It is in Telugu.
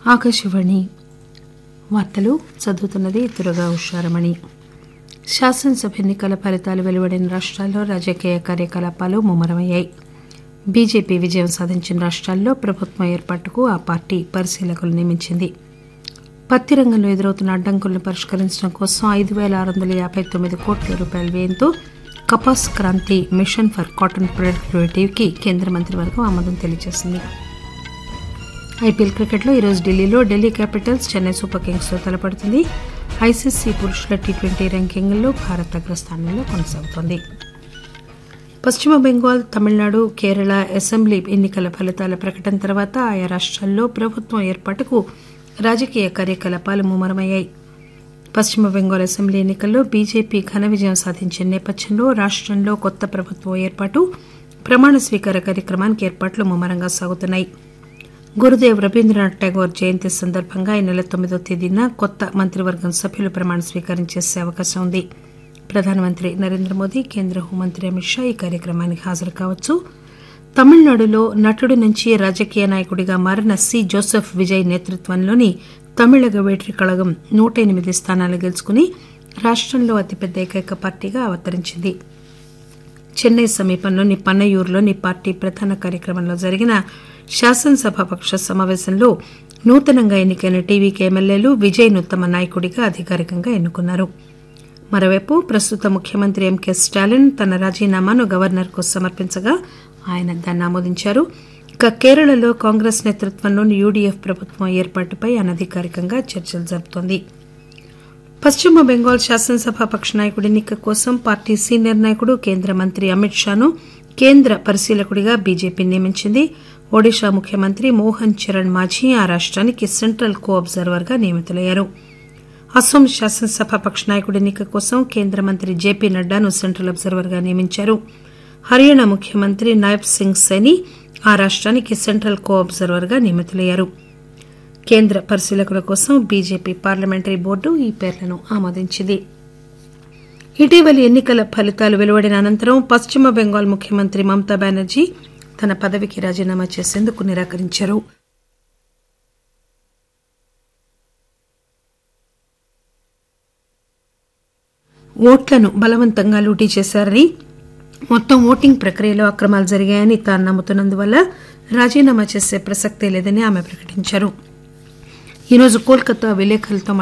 ఆకాశవాణి వార్తలు చదువుతున్నది దుర్గా ఉషారమణి శాసనసభ ఎన్నికల ఫలితాలు వెలువడిన రాష్ట్రాల్లో రాజకీయ కార్యకలాపాలు ముమ్మరమయ్యాయి బీజేపీ విజయం సాధించిన రాష్ట్రాల్లో ప్రభుత్వం ఏర్పాటుకు ఆ పార్టీ పరిశీలకులు నియమించింది పత్తి రంగంలో ఎదురవుతున్న అడ్డంకులను పరిష్కరించడం కోసం ఐదు పేల ఆరు వందల యాబై తొమ్మిది కోట్ల రూపాయల వ్యయంతో Kapas Kranti mission for cotton ప్రొడక్టివిటీకి కేంద్ర మంత్రివర్గం ఆమోదం తెలియజేసింది ఐపీఎల్ క్రికెట్లో ఈరోజు ఢిల్లీలో Delhi Capitals Chennai Super Kings తో తలపడుతుంది ఐసీసీ పురుషుల టీ ట్వంటీ ర్యాంకింగ్లో భారత్ అగ్రస్థానంలో కొనసాగుతోంది పశ్చిమ బెంగాల్ తమిళనాడు కేరళ అసెంబ్లీ ఎన్నికల ఫలితాల ప్రకటన తర్వాత ఆయా రాష్ట్రాల్లో ప్రభుత్వం ఏర్పాటుకు రాజకీయ కార్యకలాపాలు ముమ్మరమయ్యాయి పశ్చిమ బెంగాల్ అసెంబ్లీ ఎన్నికల్లో బీజేపీ ఘన విజయం సాధించిన నేపథ్యంలో రాష్టంలో కొత్త ప్రభుత్వం ఏర్పాటు ప్రమాణ స్వీకార కార్యక్రమానికి ఏర్పాట్లు ముమ్మరంగా సాగుతున్నాయి గురుదేవ్ రవీంద్రనాథ్ ఠాగూర్ జయంతి సందర్భంగా ఈ నెల తొమ్మిదో తేదీన కొత్త మంత్రివర్గం సభ్యులు ప్రమాణ స్వీకారం చేసే అవకాశం ఉంది ప్రధానమంత్రి నరేంద్ర మోదీ కేంద్ర హోంమంత్రి అమిత్ షా ఈ కార్యక్రమానికి హాజరు కావచ్చు తమిళనాడులో నటుడి నుంచి రాజకీయ నాయకుడిగా మారిన సి జోసెఫ్ విజయ్ నేతృత్వంలోని తమిళగ వేట్రి కళగం నూట ఎనిమిది స్థానాలు గెలుచుకుని రాష్టంలో అతిపెద్ద ఏకైక పార్టీగా అవతరించింది చెన్నై సమీపంలోని పన్నయూరులోని పార్టీ ప్రధాన కార్యక్రమంలో జరిగిన శాసనసభాపక్ష సమావేశంలో నూతనంగా ఎన్నికైన టీవీకి ఎమ్మెల్యేలు విజయ్ను తమ నాయకుడిగా అధికారికంగా ఎన్నుకున్నారు మరోవైపు ప్రస్తుత ముఖ్యమంత్రి ఎంకే స్టాలిన్ తన రాజీనామాను గవర్నర్కు సమర్పించగా ఆయన దాన్ని ఆమోదించారు ఇక కేరళలో కాంగ్రెస్ నేతృత్వంలోని యూడీఎఫ్ ప్రభుత్వం ఏర్పాటుపై అనధికారికంగా చర్చలు జరుపుతోంది పశ్చిమ బెంగాల్ శాసనసభాపక్ష నాయకుడి ఎన్నిక కోసం పార్టీ సీనియర్ నాయకుడు కేంద్ర మంత్రి అమిత్ షాను కేంద్ర పరిశీలకుడిగా బీజేపీ నియమించింది ఒడిషా ముఖ్యమంత్రి మోహన్ చరణ్ మాఝీ ఆ రాష్టానికి సెంట్రల్ కో అబ్జర్వర్ గా నియమితులయ్యారు అస్సోం శాసనసభాపక్ష నాయకుడి ఎన్నిక కోసం కేంద్ర మంత్రి జేపీ నడ్డాను సెంట్రల్ అబ్జర్వర్ గా నియమించారు హర్యానా ముఖ్యమంత్రి నాయబ్ సింగ్ సైని ఆ రాష్టానికి సెంట్రల్ కో అబ్జర్వర్ గా నియమితులయ్యారు కేంద్ర పరిశీలకుల కోసం బీజేపీ పార్లమెంటరీ బోర్డు ఈ పేర్లను ఆమోదించింది ఇటీవలి ఎన్నికల ఫలితాలు వెలువడిన అనంతరం పశ్చిమ బెంగాల్ ముఖ్యమంత్రి మమతా బెనర్జీ తన పదవికి రాజీనామా చేసేందుకు నిరాకరించారు ఓట్లను బలవంతంగా లూటీ చేశారని మొత్తం ఓటింగ్ ప్రక్రియలో అక్రమాలు జరిగాయని తాను నమ్ముతున్నందువల్ల రాజీనామా చేసే ప్రసక్తే లేదని ఆమె ప్రకటించారు ఈరోజు కోల్కతా విలేకరులతో